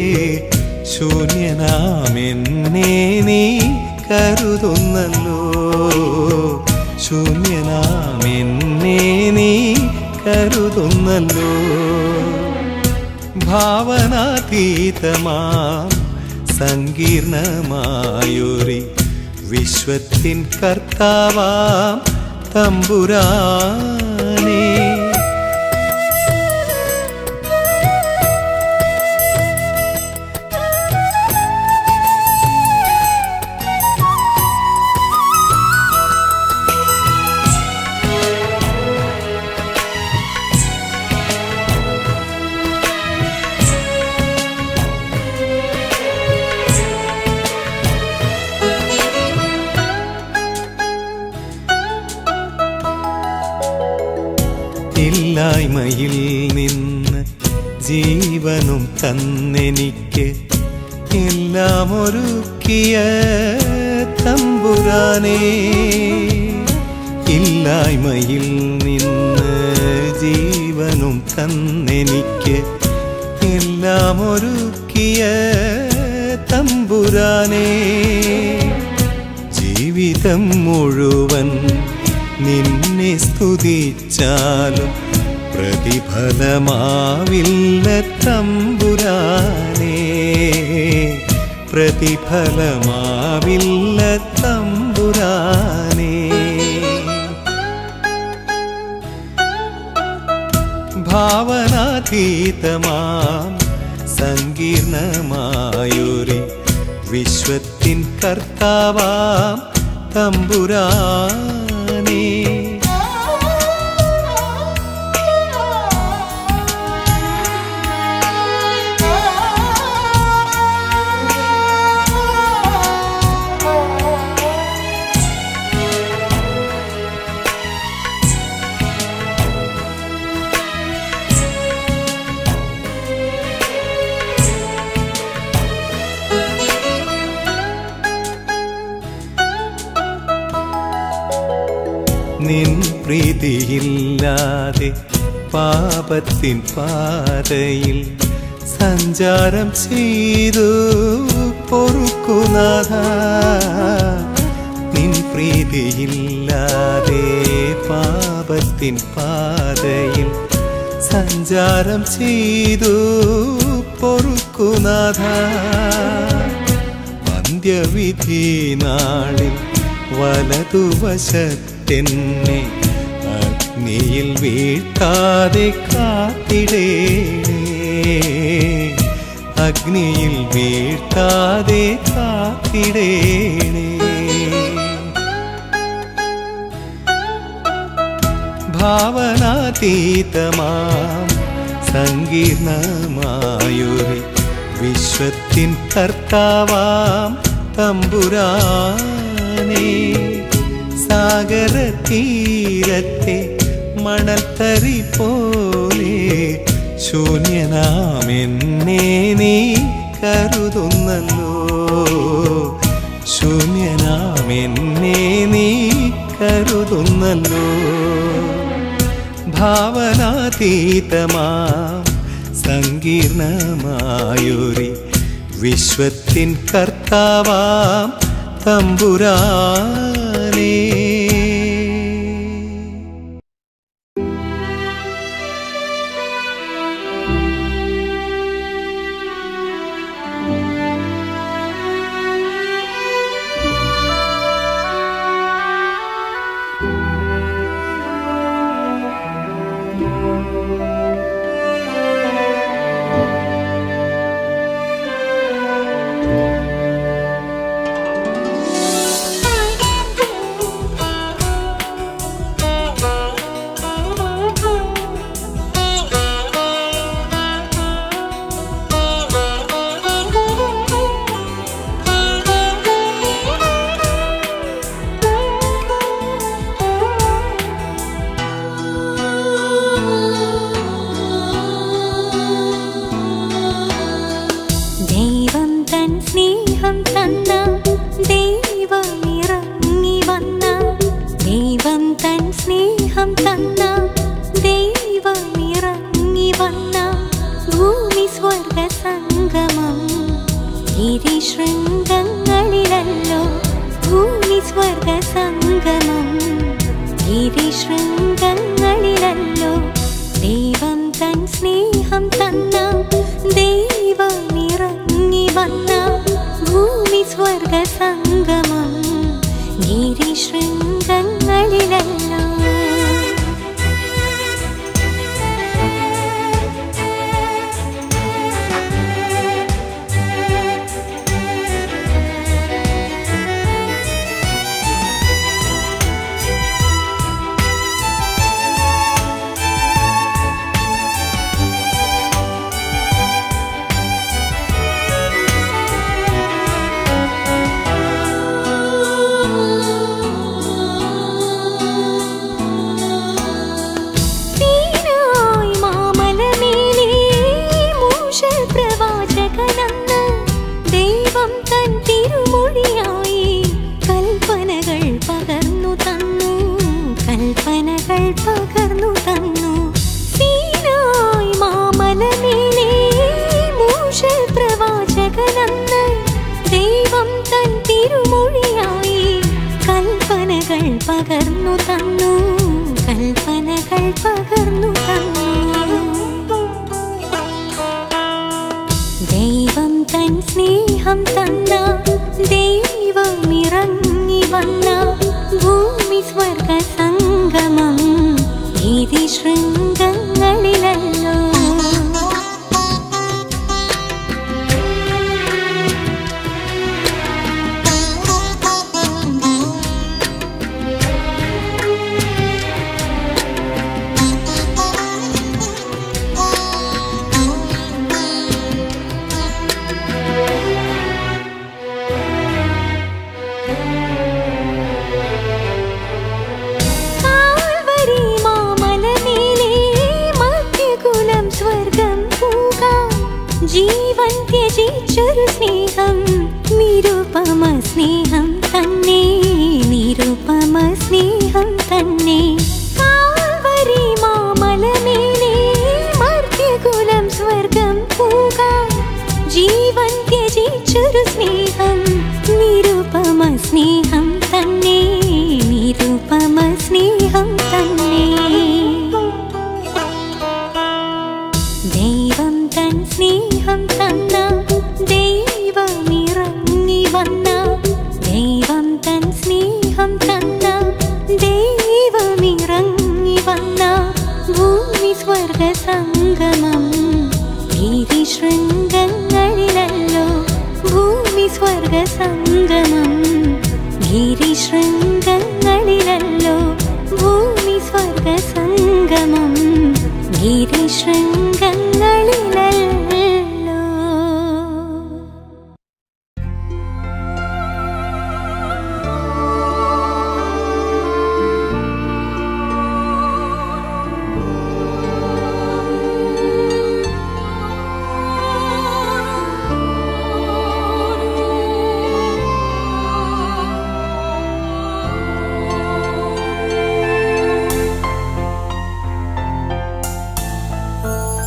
ശൂന്യനാമെന്നെ നീ കരുതുന്നല്ലോ ശൂന്യനാമെന്നെ നീ കരുതുന്നല്ലോ ഭാവനാതീതമാം സങ്കീർണമായൊരു വിശ്വത്തിൻ കർത്താവാം തമ്പുരാനേ ഇല്ലായ്മയിൽ നിന്ന് ജീവനും തന്നെനിക്ക് എല്ലാം ഒരുക്കിയ തമ്പുരാനേ ഇല്ലായ്മയിൽ നിന്ന് ജീവനും തന്നെനിക്ക് എല്ലാം ഒരുക്കിയ തമ്പുരാനേ ജീവിതം മുഴുവൻ നിന്നെ സ്തുതിച്ചാലും പ്രതിഫലമാവില്ല തമ്പുരാനേ പ്രതിഫലമാവില്ല തമ്പുരാനേ ഭാവനാതീതമാം സങ്കീർണമായൊരു വിശ്വത്തിൻ കർത്താവാം തമ്പുരാനേ നിൻ പ്രീതിയില്ലാതെ പാപത്തിൻ പാതയിൽ സഞ്ചാരം ചെയ്തു പൊറുക്കുനാഥ നിൻ പ്രീതിയില്ലാതെ പാപത്തിൻ പാതയിൽ സഞ്ചാരം ചെയ്തു പൊറുക്കുനാഥ അന്ത്യവിധി നാളിൽ വലതുവശത്തെന്നെ അഗ്നിയിൽ വീഴ്ത്താതെ കാത്തിടേണേ അഗ്നിയിൽ വീഴ്ത്താതെ കാത്തിടേണേ ഭാവനാതീതമാം സങ്കീർണമായൊരു വിശ്വത്തിൻ കർത്താവാം തമ്പുരാനേ സാഗര തീരത്തെ മണൽത്തരി പോലെ ശൂന്യനാമെന്നെ നീ കരുതുന്നല്ലോ ശൂന്യനാമെന്നെ നീ കരുതുന്നല്ലോ ഭാവനാതീതമാം സങ്കീർണമായൊരു വിശ്വത്തിൻ കർത്താവാം തമ്പുരാനേ
Thank you. ഭൂമി സ്വർഗ സംഗമം ഗിരിശൃംഗങ്ങളിലല്ലോ ദൈവം തൻ സ്നേഹം തന്ന ദൈവമിറങ്ങി വന്ന ഭൂമി സ്വർഗ സംഗമം ഗിരിശൃംഗങ്ങളിലല്ലോ തീനായി മാമലമേലേ മൂഷൽ പ്രവാചകനെന്ന് ദൈവം തൻ തിരുമൊഴിയായി കൽപ്പനകൾ പകർന്നു തന്നു കൽപ്പനകൾ പകർന്നു തന്നു തീനായി മാമലമേലേ മൂഷൽ പ്രവാചകനെന്ന് ദൈവം തൻ തിരുമൊഴിയായി കൽപ്പനകൾ പകർന്നു തന്നു കൽപ്പനകൾ പകർന്നു തന്നു ദൈവം തൻ സ്നേഹം തന്ന ദൈവമിറങ്ങി വന്ന ഭൂമി സ്വർഗ സംഗമം ഗിരി ശൃംഗങ്ങളിലല്ലോ കാൽവരി മാമലമേലേ മധ്യകുലം സ്വർഗം പോകാം ജീവൻ ത്യജിച്ചൊരു സ്നേഹം നിരുപമ സ്നേഹം തന്നെ നിരുപമ സ്നേഹം തന്നെ കാൽവരി മാമലമേലേ മധ്യകുലം സ്വർഗം പോകാം ജീവൻ ത്യജിച്ചൊരു സ്നേഹം നിരുപമ സ്നേഹം തന്നെ നിരുപമ സ്നേഹം തന്നെ ദൈവം തൻ സ്നേഹം തന്ന ദൈവമിറങ്ങി വന്ന ദൈവം തൻ സ്നേഹം തന്ന ദൈവമിറങ്ങി വന്ന ഭൂമി സ്വർഗ സംഗമം ഗിരി ശൃംഗങ്ങളിലല്ലോ ഭൂമി സ്വർഗ സംഗമം ഗിരി ശൃംഗങ്ങളിലല്ലോ ഭൂമി സ്വർഗ സംഗമം ഗിരി ശൃംഗങ്ങളിലല്ലോ
ആ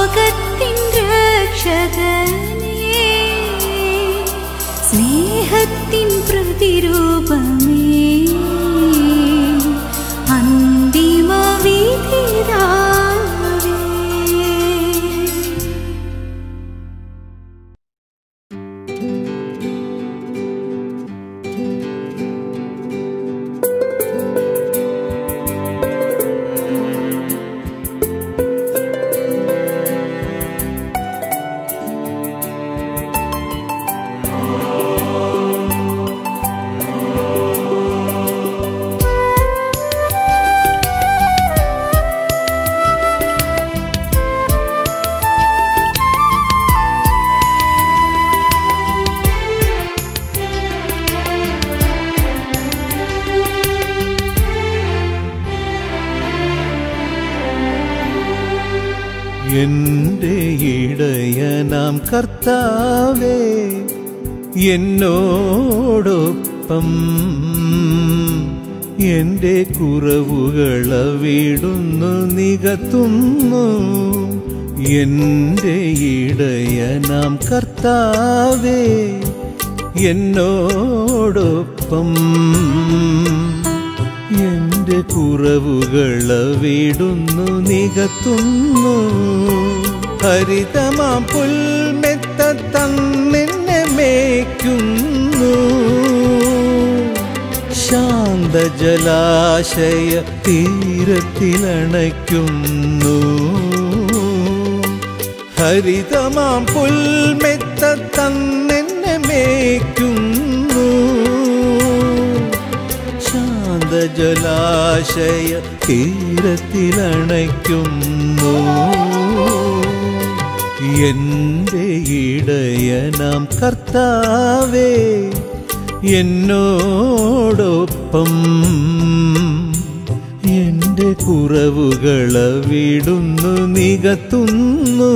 ലോകത്തിൻ രക്ഷകനേ സ്നേഹത്തിൻ പ്രതിരൂപമേ അന്തിമ വിധിതാവേ
എന്റെ ഇടയനാം കർത്താവേ എന്നോടൊപ്പം എന്റെ കുറവുകളവിടുന്നു നികത്തുന്നു എന്റെ ഇടയനാം കർത്താവേ എന്നോടൊപ്പം എന്റെ കുറവുകളവിടുന്നു നികത്തുന്നു ഹരിതമാം പുൽമെത്ത തന്നെന്നെ മേയ്ക്കുന്നു ശാന്തജലാശയ തീരത്തിലണയ്ക്കുന്നു ഹരിതമാം പുൽമെത്ത തന്നെന്നെ മേയ്ക്കുന്നു ശാന്തജലാശയ തീരത്തിലണയ്ക്കുന്നു എന്റെ ഇടയനാം കർത്താവേ എന്നോടൊപ്പം എന്റെ കുറവുകളവിടുന്നു നികത്തുന്നു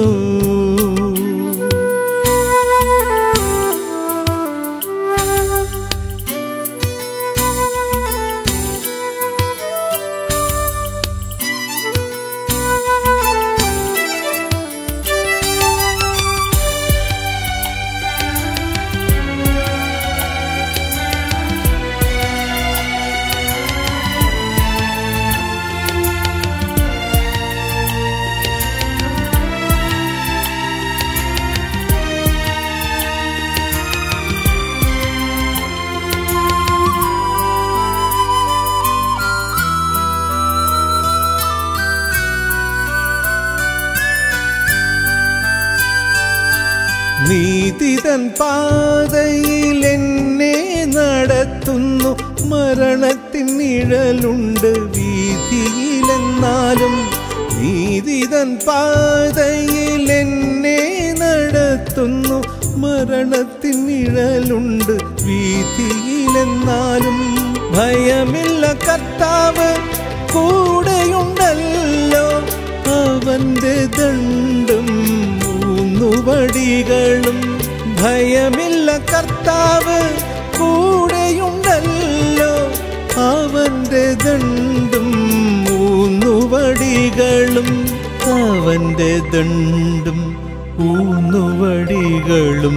നീതിതൻ പാതയിൽ എന്നെ നടത്തുന്നു മരണത്തിൻ നിഴലുണ്ട് വീതിയിലെന്നാലും നീതിതൻ പാതയിൽ എന്നെ നടത്തുന്നു മരണത്തിൻ നിഴലുണ്ട് വീതിയിലെന്നാലും ഭയമില്ല കർത്താവ് കൂടെയുണ്ടല്ലോ അവന്റെ ദണ്ടും മൂന്നുവടികളും ഭയമില്ല കർത്താവ് കൂടെയുണ്ടല്ലോ അവന്റെ ദണ്ടും മൂന്നുവടികളും അവന്റെ ദണ്ടും ഊന്നുവടികളും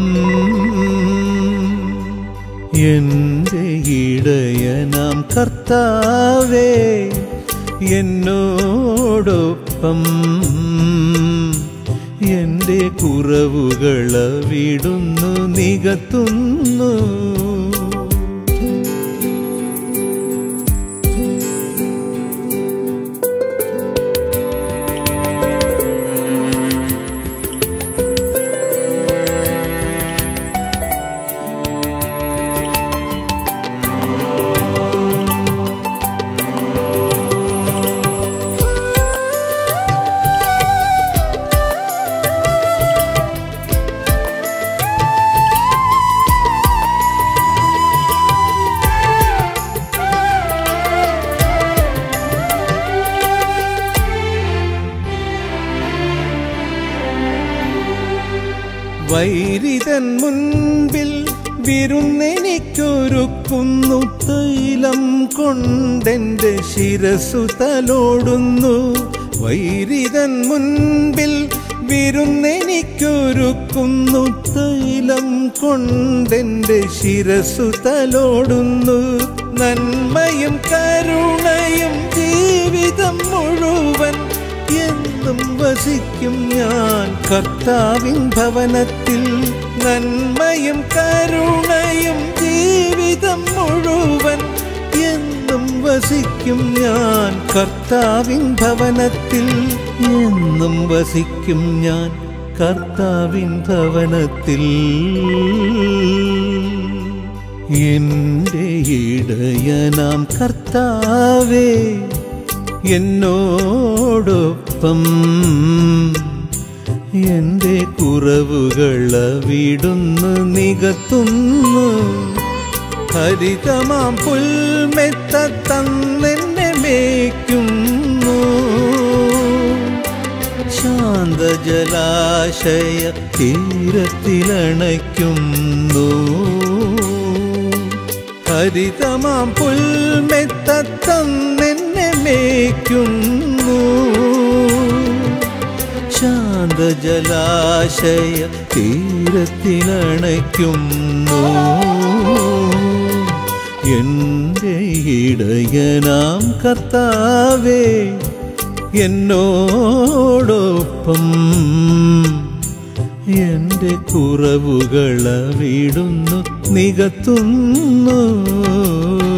എന്റെ ഇടയനാം കർത്താവേ എന്നോടൊപ്പം എന്റെ കുറവുകളവിടുന്നു നികത്തുന്നു വൈരിതൻ മുൻപിൽ വിരുന്നെനിക്കൊരുക്കുന്നു തൈലം കൊണ്ടെന്റെ ശിരസു തലോടുന്നു വൈരിതൻ മുൻപിൽ വിരുന്നെനിക്കൊരുക്കുന്നു തൈലം കൊണ്ടെന്റെ ശിരസു തലോടുന്നു നന്മയും കരുണയും ജീവിതം മുഴുവൻ എന്നും വസിക്കും ഞാൻ കർത്താവിൻ ഭവനത്തിൽ നന്മയും കരുണയും ജീവിതം മുഴുവൻ എന്നും വസിക്കും ഞാൻ കർത്താവിൻ ഭവനത്തിൽ എന്നും വസിക്കും ഞാൻ കർത്താവിൻ ഭവനത്തിൽ എന്റെ ഇടയനാം കർത്താവേ എന്നോടൊപ്പം എന്റെ കുറവുകൾ അവിടുന്ന് നികത്തുന്നു ഹരിതമാം പുൽമെത്ത തന്നെന്നെ മേയ്ക്കുന്നു ശാന്തജലാശയ തീരത്തിലണയ്ക്കുന്നു ഹരിതമാം പുൽമെത്ത തന്നെന്നെ മേയ്ക്കുന്നു ശാന്തജലാശയ തീരത്തിലണയ്ക്കുന്നു എന്റെ ഇടയനാം കർത്താവേ എന്നോടൊപ്പം എന്റെ കുറവുകൾ അവിടുന്നു നികത്തുന്നു